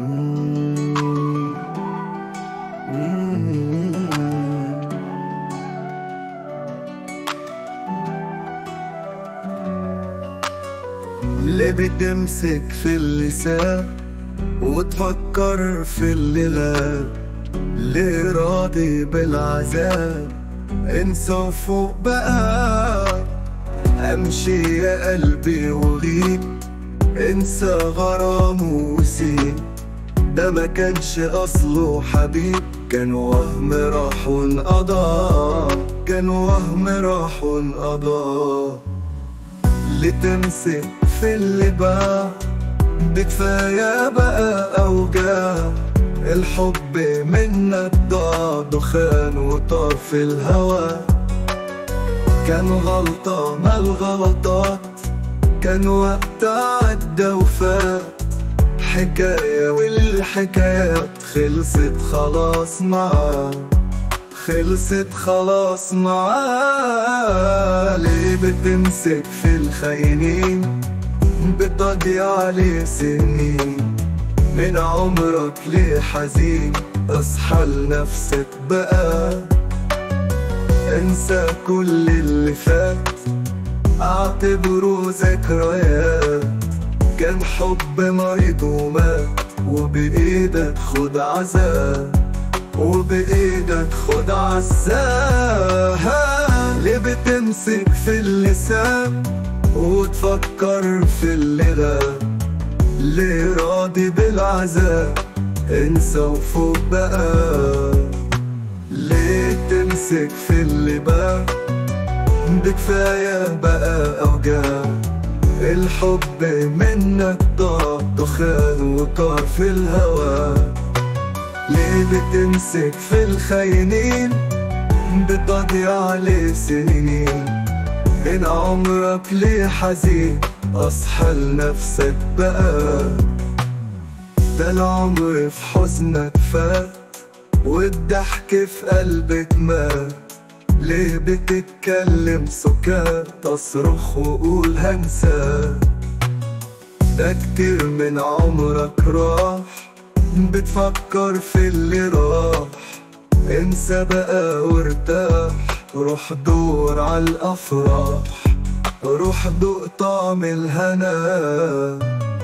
اللي بتمسك في اللسان وتفكر في اللي غاب اللي راضي بالعذاب انسى وفوق بقى امشي يا قلبي وغيب انسى غرام وسيب ده ما كانش اصله حبيب كان وهم راح وانقضى كان وهم راح وانقضى اللي تمسك في اللي باع بكفاية بقى أوجاع الحب منك ضاع دخان وطار في الهوا كان غلطة ما الغلطات كان وقت عدى وفات حكاية والحكايات خلصت خلاص معاه خلصت خلاص معاه ليه بتمسك في الخاينين بتضيع عليه سنين من عمرك ليه حزين اصحى لنفسك بقى انسى كل اللي فات اعتبره ذكريات كان حب مريض ومات وبإيدك خد عذاب وبإيدك خد عزاها ليه بتمسك في اللسان وتفكر في اللي غاب ليه راضي بالعذاب انسى وفوق بقى ليه تمسك في اللي بقى بكفاية بقى أوجاع الحب منك ضاع دخان وطار في الهوا ليه بتمسك في الخاينين بتضيع عليه سنين من عمرك ليه حزين اصحى لنفسك بقى ده العمر في حزنك فات والضحك في قلبك مات ليه بتتكلم سكات تصرخ وقول هنسى ده كتير من عمرك راح بتفكر في اللي راح انسى بقى وارتاح روح دور على الافراح روح دوق طعم الهنا